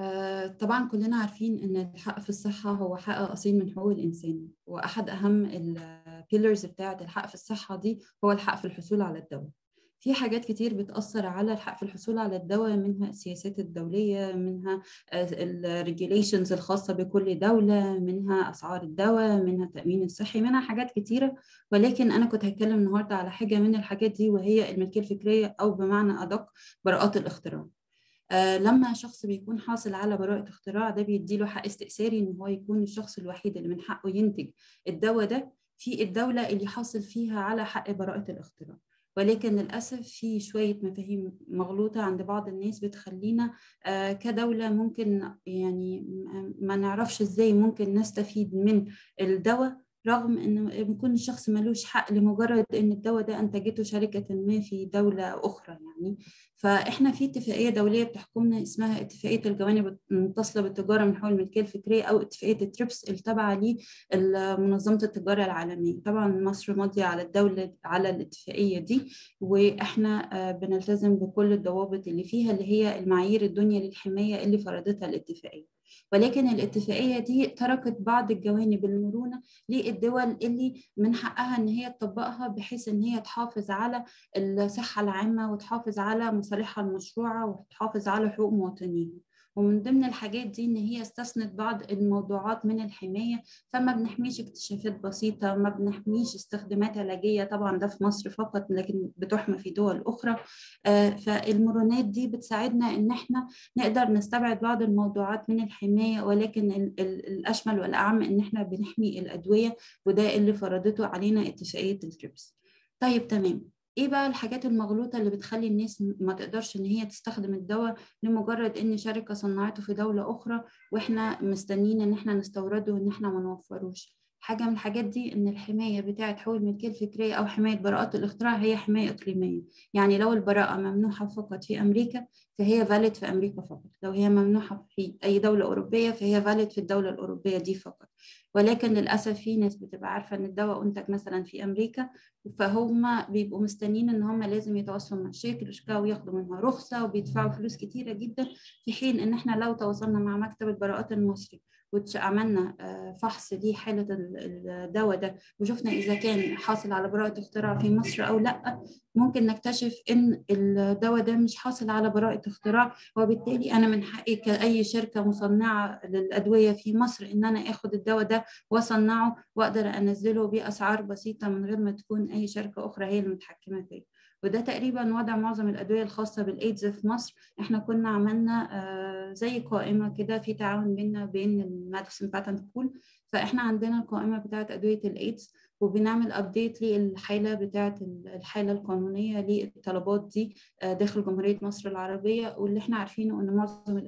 آه، طبعا كلنا عارفين ان الحق في الصحة هو حق أصيل من حقوق الإنسان وأحد أهم البيلرز بتاعة الحق في الصحة دي هو الحق في الحصول على الدواء في حاجات كتير بتأثر على الحق في الحصول على الدواء منها السياسات الدولية منها الريجيليشنز الخاصة بكل دولة منها أسعار الدواء منها التأمين الصحي منها حاجات كتيرة ولكن أنا كنت هتكلم النهاردة على حاجة من الحاجات دي وهي الملكية الفكرية أو بمعنى أدق براءات الاختراع آه لما شخص بيكون حاصل على براءة اختراع ده بيديله حق استئثاري ان هو يكون الشخص الوحيد اللي من حقه ينتج الدواء ده في الدولة اللي حاصل فيها على حق براءة الاختراع ولكن للأسف في شوية مفاهيم مغلوطة عند بعض الناس بتخلينا آه كدولة ممكن يعني ما نعرفش ازاي ممكن نستفيد من الدواء رغم ان يكون الشخص ملوش حق لمجرد ان الدواء ده انتجته شركه ما في دوله اخرى يعني فاحنا في اتفاقيه دوليه بتحكمنا اسمها اتفاقيه الجوانب المتصله بالتجاره من حول الملكيه الفكريه او اتفاقيه التريبس التابعه لمنظمه التجاره العالميه طبعا مصر ماضيه على الدوله على الاتفاقيه دي واحنا بنلتزم بكل الضوابط اللي فيها اللي هي المعايير الدنيا للحمايه اللي فرضتها الاتفاقيه ولكن الاتفاقية دي تركت بعض الجوانب المرونة للدول اللي من حقها إن هي تطبقها بحيث إن هي تحافظ على الصحة العامة وتحافظ على مصالحها المشروعة وتحافظ على حقوق مواطنيها ومن ضمن الحاجات دي ان هي استثنت بعض الموضوعات من الحمايه فما بنحميش اكتشافات بسيطه ما بنحميش استخدامات علاجيه طبعا ده في مصر فقط لكن بتحمى في دول اخرى فالمرونات دي بتساعدنا ان احنا نقدر نستبعد بعض الموضوعات من الحمايه ولكن الاشمل والاعم ان احنا بنحمي الادويه وده اللي فرضته علينا اتفاقيه التريبس طيب تمام ايه بقى الحاجات المغلوطه اللي بتخلي الناس ما تقدرش ان هي تستخدم الدواء لمجرد ان شركه صنعته في دوله اخرى واحنا مستنيين ان احنا نستورده وان احنا ما نوفروش حاجه من الحاجات دي ان الحمايه بتاعه حقوق الملكيه الفكريه او حمايه براءات الاختراع هي حمايه اقليميه يعني لو البراءه ممنوحه فقط في امريكا فهي فاليد في امريكا فقط لو هي ممنوحه في اي دوله اوروبيه فهي فاليد في الدوله الاوروبيه دي فقط ولكن للاسف في ناس بتبقى عارفه ان الدواء انتج مثلا في امريكا فهم بيبقوا مستنيين ان هم لازم يتواصلوا مع شركه وياخدوا منها رخصه وبيدفعوا فلوس كتيره جدا في حين ان احنا لو تواصلنا مع مكتب البراءات المصري وعملنا فحص لحالة الدواء ده وشفنا إذا كان حاصل على براءة اختراع في مصر أو لأ ممكن نكتشف إن الدواء ده مش حاصل على براءة اختراع وبالتالي أنا من حقي كأي شركة مصنعة للأدوية في مصر إن أنا آخد الدواء ده وأصنعه وأقدر أنزله بأسعار بسيطة من غير ما تكون أي شركة أخرى هي المتحكمة فيه وده تقريبا وضع معظم الادويه الخاصه بالايدز في مصر احنا كنا عملنا زي قائمه كده في تعاون بيننا وبين الماديسون باتنت بول فاحنا عندنا القائمه بتاعه ادويه الايدز وبنعمل ابديت للحاله بتاعه الحاله القانونيه للطلبات دي داخل جمهوريه مصر العربيه واللي احنا عارفينه ان معظم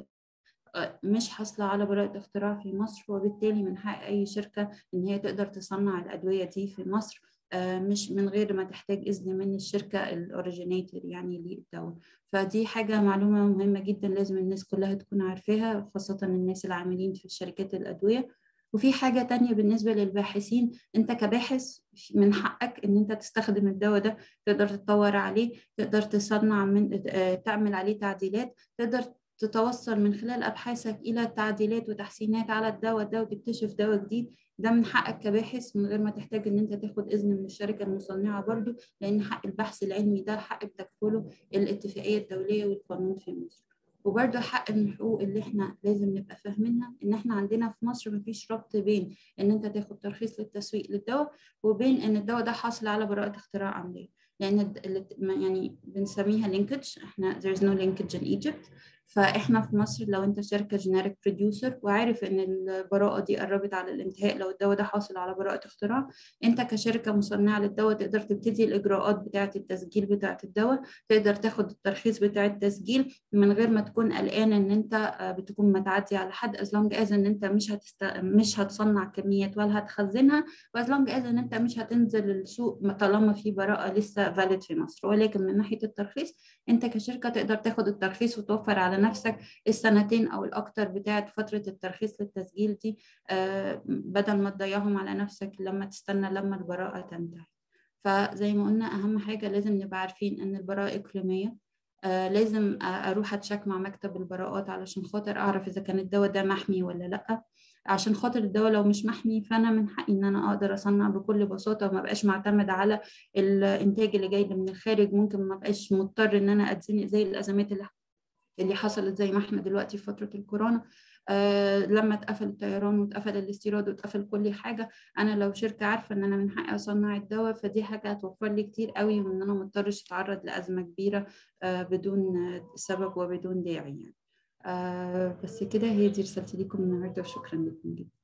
مش حاصلة على براءة اختراع في مصر وبالتالي من حق أي شركة إن هي تقدر تصنع الأدوية دي في مصر مش من غير ما تحتاج إذن من الشركة الأوريجينيتور يعني للدواء فدي حاجة معلومة مهمة جدا لازم الناس كلها تكون عارفاها خاصة الناس العاملين في شركات الأدوية وفي حاجة تانية بالنسبة للباحثين أنت كباحث من حقك إن أنت تستخدم الدواء ده تقدر تطور عليه تقدر تصنع من تعمل عليه تعديلات تقدر تتوصل من خلال أبحاثك إلى تعديلات وتحسينات على الدواء ده وتكتشف دواء جديد ده من حقك كباحث من غير ما تحتاج ان انت تاخد اذن من الشركه المصنعه برضو لان حق البحث العلمي ده حق بتكفله الاتفاقيه الدوليه والقانون في مصر وبرضه حق من الحقوق اللي احنا لازم نبقى فاهمينها ان احنا عندنا في مصر مفيش ربط بين ان انت تاخد ترخيص للتسويق للدواء وبين ان الدواء ده حاصل على براءه اختراع عمليه لان يعني بنسميها لينكج احنا there is no linkage in Egypt فاحنا في مصر لو انت شركه جينيريك بروديوسر وعارف ان البراءه دي قربت على الانتهاء لو الدواء ده حاصل على براءه اختراع انت كشركه مصنعه للدواء تقدر تبتدي الاجراءات بتاعه التسجيل بتاعه الدواء تقدر تاخد الترخيص بتاع التسجيل من غير ما تكون قلقان ان انت بتكون متعدي على حد از لونج از ان انت مش هتست... مش هتصنع كميات ولا هتخزنها واز لونج از ان انت مش هتنزل السوق طالما في براءه لسه فاليد في مصر ولكن من ناحيه الترخيص انت كشركه تقدر تاخد الترخيص وتوفر على نفسك السنتين او الاكتر بتاعه فتره الترخيص للتسجيل دي بدل ما تضيعهم على نفسك لما تستنى لما البراءه تنتهي فزي ما قلنا اهم حاجه لازم نبقى عارفين ان البراءه اقليميه آه لازم اروح اتشك مع مكتب البراءات علشان خاطر اعرف اذا كان الدواء ده محمي ولا لا عشان خاطر الدواء لو مش محمي فانا من حقي ان انا اقدر اصنع بكل بساطه وما بقاش معتمد على الانتاج اللي جاي من الخارج ممكن ما بقاش مضطر ان انا اتزنق زي الازمات اللي اللي حصلت زي ما احنا دلوقتي في فتره الكورونا آه لما اتقفل الطيران واتقفل الاستيراد واتقفل كل حاجه انا لو شركه عارفه ان انا من حقي اصنع الدواء فدي حاجه هتوفر لي كتير قوي وان انا ما اضطرش اتعرض لازمه كبيره آه بدون سبب وبدون داعي يعني آه بس كده هي دي رسالتي لكم النهارده وشكرا لكم جدا